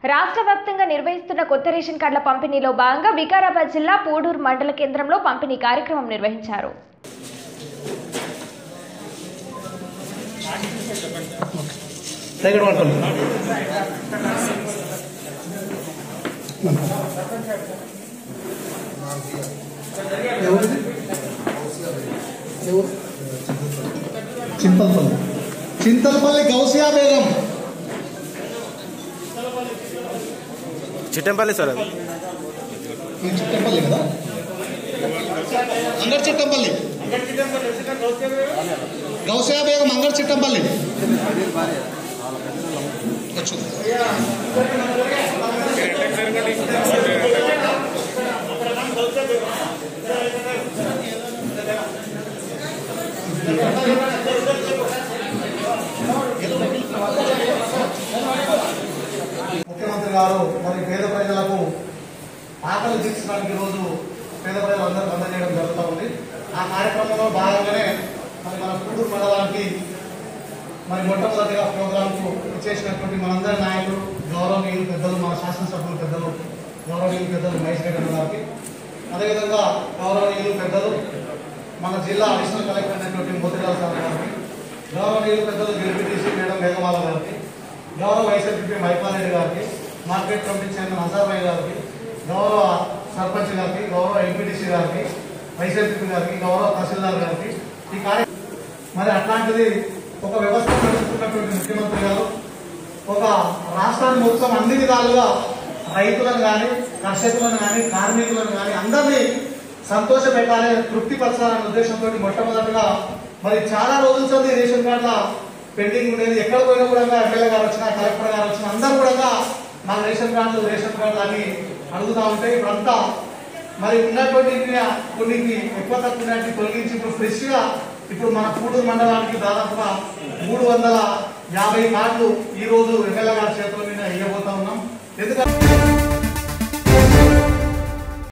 రాష్ట్ర వ్యాప్తంగా నిర్వహిస్తున్న కొత్త రేషన్ కార్డుల పంపిణీలో భాగంగా వికారాబాద్ జిల్లా పూడూరు మండల కేంద్రంలో పంపిణీ కార్యక్రమం నిర్వహించారు సైకిల్ పట్టుకోండి ఎవరిది ఎవరు చింతలపల్లి చింతలపల్లి గౌసియా బేగం చిట్టంపల్లి సార్ అది ఈ చిట్టంపల్లి కదా అంగడి చిట్టంపల్లి గౌసియా బేగం అంగడి చిట్టంపల్లి వచ్చింది ముఖ్యమంత్రి గారు మరి పేద ప్రజలకు ఆకలి తీర్చడానికి రోజు పేద ప్రజలందరికీ అందజేయడం జరుగుతూ ఉంది ఆ కార్యక్రమంలో భాగంగానే మరి మన కూడూరు మండలానికి మరి మొట్టమొదటిగా ప్రోగ్రాంకు చేసినటువంటి మనందరి నాయకులు గౌరవనీయులు పెద్దలు మన శాసనసభ్యులు పెద్దలు గౌరవనీయులు పెద్దలు మహేష్ రెడ్డి గారికి అదేవిధంగా గౌరవనీయులు పెద్దలు మన జిల్లా అడిషనల్ కలెక్టర్ అయినటువంటి మోతిలాల్ సార్ గారికి గౌరవనీయులు పెద్దలు డిప్యూటీసీ మేడం మేఘమాల గారికి గౌరవ వైఎస్ఆర్పీ మైపాలరెడ్డి గారికి మార్కెట్ కమిటీ చైర్మన్ అజార్బాయి గారికి గౌరవ సర్పంచ్ గారికి గౌరవ ఎంపీటీసీ గారికి వైఎస్ఆర్పీ గారికి గౌరవ తహసీల్దార్ గారికి ఈ కార్య మరి అట్లాంటిది ఒక వ్యవస్థ నడుపుతున్నటువంటి ముఖ్యమంత్రి గారు ఒక రాష్ట్రాన్ని మొత్తం అన్ని విధాలుగా రైతులను కానీ కర్షకులను కానీ కార్మికులను కానీ అందరినీ సంతోష పెట్టాలి తృప్తిపరచాలనే ఉద్దేశంతో మొట్టమొదటిగా మరి చాలా రోజుల సంది రేషన్ కార్డుల పెండింగ్ ఉండేది ఎక్కడ పోయినా కూడా ఎమ్మెల్యే గారు వచ్చినా కలెక్టర్ గారు వచ్చినా అందరూ కూడా మా రేషన్ కార్డులు రేషన్ కార్డులు అని అడుగుతా ఉంటే ఇప్పుడంతా మరి ఉన్నటువంటి కొన్నికి ఎక్కువ తక్కువ ఉన్నట్టు తొలగించి ఇప్పుడు ఫ్రెష్ గా ఇప్పుడు మన పూడూరు మండలానికి దాదాపుగా మూడు వందల యాభై కార్డులు ఈ రోజు ఎమ్మెల్యే గారి చేతుల మీద ఇవ్వబోతా ఉన్నాం ఎందుకంటే